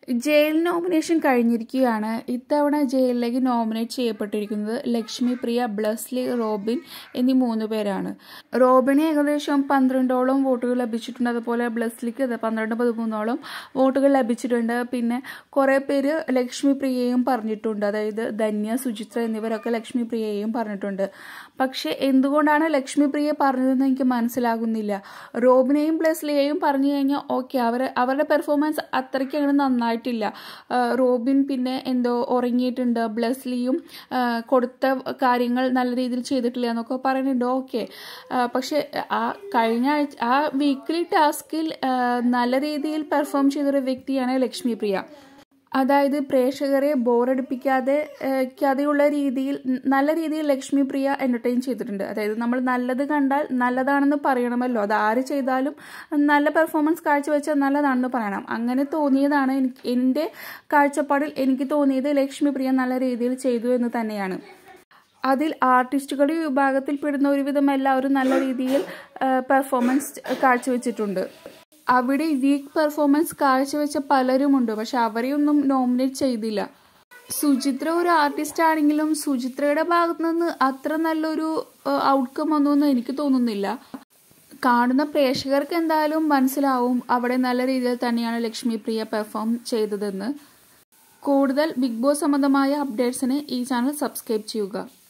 jail nomination കഴിഞ്ഞിരിക്കുകയാണ് ഇത്തവണ ജയിലിലേക്ക് നോമിനേറ്റ് ചെയ്യപ്പെട്ടിരിക്കുന്നത് ലക്ഷ്മി പ്രിയ ബ്ലസ്ലി റോബിൻ എന്നീ മൂന്ന് പേരാണ് റോബിന് ഏകദേശം പന്ത്രണ്ടോളം വോട്ടുകൾ ലഭിച്ചിട്ടുണ്ട് അതുപോലെ ബ്ലസ്ലിക്ക് ഇത് പന്ത്രണ്ട് പതിമൂന്നോളം വോട്ടുകൾ ലഭിച്ചിട്ടുണ്ട് പിന്നെ കുറേ പേര് ലക്ഷ്മി പ്രിയയും പറഞ്ഞിട്ടുണ്ട് അതായത് ധന്യ സുചിത്ര എന്നിവരൊക്കെ ലക്ഷ്മി പ്രിയയും പറഞ്ഞിട്ടുണ്ട് പക്ഷെ എന്തുകൊണ്ടാണ് ലക്ഷ്മി പ്രിയ പറഞ്ഞതെന്ന് എനിക്ക് മനസ്സിലാകുന്നില്ല റോബിനെയും ബ്ലസ്ലിയെയും പറഞ്ഞു കഴിഞ്ഞാൽ ഓക്കെ അവർ അവരുടെ പെർഫോമൻസ് അത്രയ്ക്ക് അങ്ങനെ നന്നായിട്ടില്ല ആ, റോബിൻ പിന്നെ എന്തോ ഉറങ്ങിയിട്ടുണ്ട് ബ്ലസ്ലിയും ആ, കൊടുത്ത കാര്യങ്ങൾ നല്ല രീതിയിൽ ചെയ്തിട്ടില്ല എന്നൊക്കെ പറയുന്നുണ്ട് ഓക്കെ പക്ഷെ ആ കഴിഞ്ഞ ആഴ്ച ആ വീക്ക്ലി ടാസ്കിൽ ആ, നല്ല രീതിയിൽ പെർഫോം ചെയ്തൊരു വ്യക്തിയാണ് ലക്ഷ്മി പ്രിയ അതായത് പ്രേക്ഷകരെ ബോറടിപ്പിക്കാതെ ഏഹ്, ക്കാതെയുള്ള രീതിയിൽ ന- നല്ല രീതിയിൽ ലക്ഷ്മി പ്രിയ എന്റർടൈൻ ചെയ്തിട്ടുണ്ട് അതായത് നമ്മൾ നല്ലത് കണ്ടാൽ നല്ലതാണെന്ന് പറയണമല്ലോ അത് ആര് ചെയ്താലും നല്ല പെർഫോമൻസ് കാഴ്ചവെച്ചാൽ നല്ലതാണെന്ന് പറയണം അങ്ങനെ തോന്നിയതാണ് എനിക്ക് എൻ്റെ കാഴ്ചപ്പാടിൽ എനിക്ക് തോന്നിയത് ലക്ഷ്മി പ്രിയ നല്ല രീതിയിൽ ചെയ്തു എന്ന് തന്നെയാണ് അതിൽ ആർട്ടിസ്റ്റുകളുടെ വിഭാഗത്തിൽ പെടുന്ന ഒരുവിധം എല്ലാവരും നല്ല രീതിയിൽ പെർഫോമൻസ് കാഴ്ചവെച്ചിട്ടുണ്ട് അവിടെ വീക്ക് പെർഫോമൻസ് കാഴ്ചവെച്ച പലരുമുണ്ട് പക്ഷെ അവരെയൊന്നും നോമിനേറ്റ് ചെയ്തില്ല സുചിത്ര ഒരു ആർട്ടിസ്റ്റ് ആണെങ്കിലും സുചിത്രയുടെ ഭാഗത്തു നിന്ന് അത്ര നല്ലൊരു ഔട്ട്കം വന്നൊന്നും എനിക്ക് തോന്നുന്നില്ല കാണുന്ന പ്രേക്ഷകർക്ക് എന്തായാലും മനസ്സിലാവും അവിടെ നല്ല രീതിയിൽ തന്നെയാണ് ലക്ഷ്മി പ്രിയ പെർഫോം ചെയ്തതെന്ന് കൂടുതൽ ബിഗ് ബോസ് സംബന്ധമായ അപ്ഡേറ്റ്സിന് ഈ ചാനൽ സബ്സ്ക്രൈബ് ചെയ്യുക